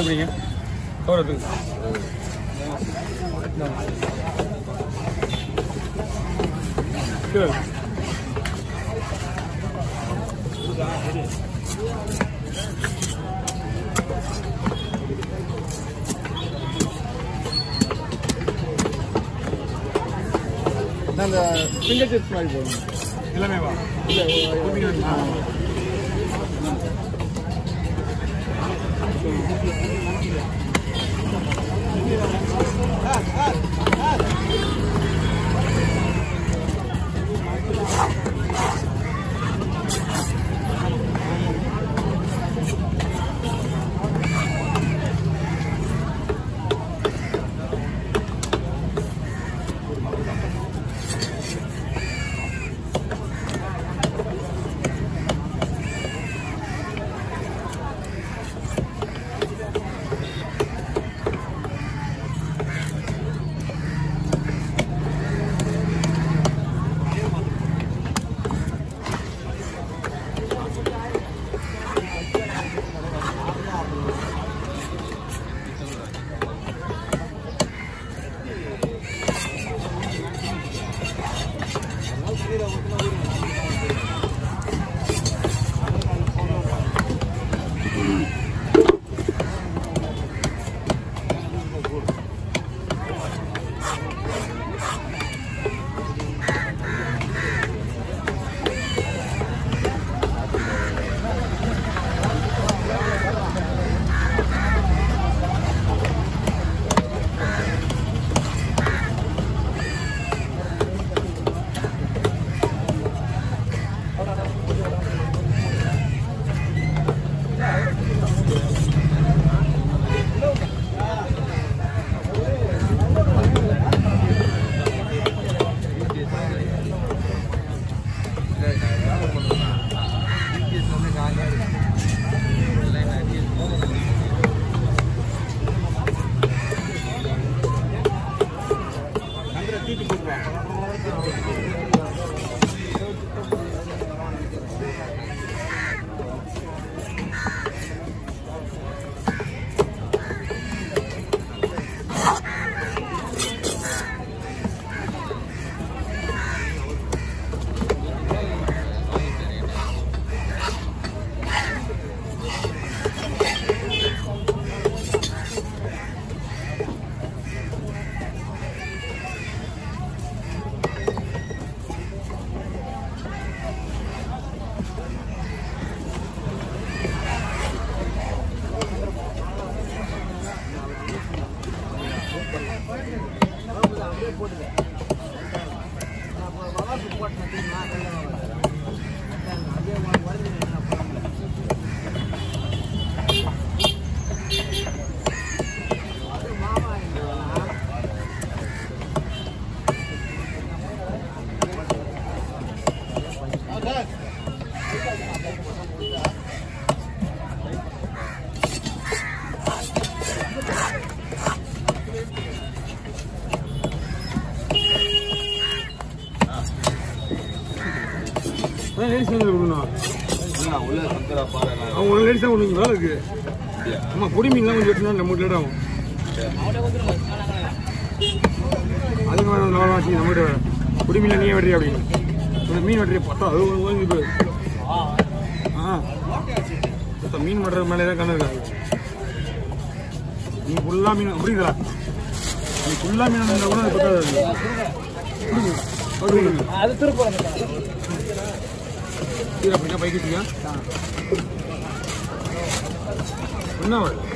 எப்படிங்க சோரத்துக்கு சரி அந்த ஃபிங்கர் சிப்ஸ் மாதிரி போடுங்க எல்லாமே வா இல்லை லேடிஸ் வந்து கொடுக்கணும் உள்ள சங்கரா பாரு அவங்க ஒரு லேடிஸ் தான் கொடுங்க வேலை இருக்கு ஆமா பொடி மீன்லாம் கொஞ்சம் வெட்டினா நம்ம லேட் ஆகும் அதுக்கு மேலே நாலு வாசி நம்மகிட்ட பொடி மீன் நீயே வெட்டுறியா அப்படின்னு இந்த மீன் வெட்டுறிய பார்த்தா அது ஒரு ஓய்வு போய் ஆ மொத்த மீன் வெட்டுறது மேலே தான் கண்ணு இருக்காது நீ ஃபுல்லாக மீன் அப்படிங்களா நீ ஃபுல்லாக மீன் இருந்தால் கூட அது பத்தாது கொடுங்க அப்படி கொடுங்க அது திருப்பூர் கீழே அப்படின்னா பைக்கிட்டியா என்ன